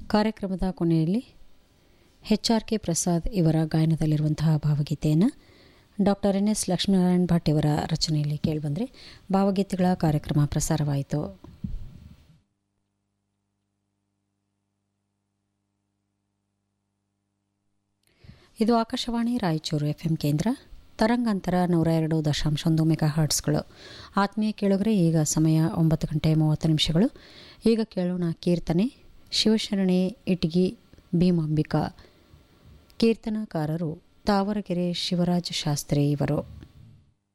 ಕಾರ್ಯಕ್ರಮದ ಕೊನೆಯಲ್ಲಿ H R K Prasad ಇವರ ಗಾಯನದಲ್ಲಿರುವಂತಹ ಭಾವಗೀತೆಯನ್ನು doctor N S Lakshminarayan Bhat ಇವರ ರಚನೆಯಲ್ಲಿ ಕೇಳಿಬಂದರೆ ಭಾವಗೀತೆಗಳ ಕಾರ್ಯಕ್ರಮ ಪ್ರಸಾರವಾಯಿತು ಇದು ಆಕಾಶವಾಣಿ ರಾಯಚೂರು ಎಫ್ ಎಂ ಕೇಂದ್ರ ತರಂಗಾಂತರ ನೂರ ಎರಡು ದಶಾಂಶ ಒಂದು ಮೆಗಾ ಹರ್ಟ್ಸ್ಗಳು ಆತ್ಮೀಯ ಕೇಳುಗರೆ ಈಗ ಸಮಯ ಒಂಬತ್ತು ಗಂಟೆ ಮೂವತ್ತು ನಿಮಿಷಗಳು ಈಗ ಕೇಳೋಣ ಕೀರ್ತನೆ ಶಿವಶರಣೆ ಇಟಗಿ ಭೀಮಾಂಬಿಕಾ ಕೀರ್ತನಕಾರರು ತಾವರಗೆರೆ ಶಿವರಾಜ ಶಾಸ್ತ್ರಿ ಇವರು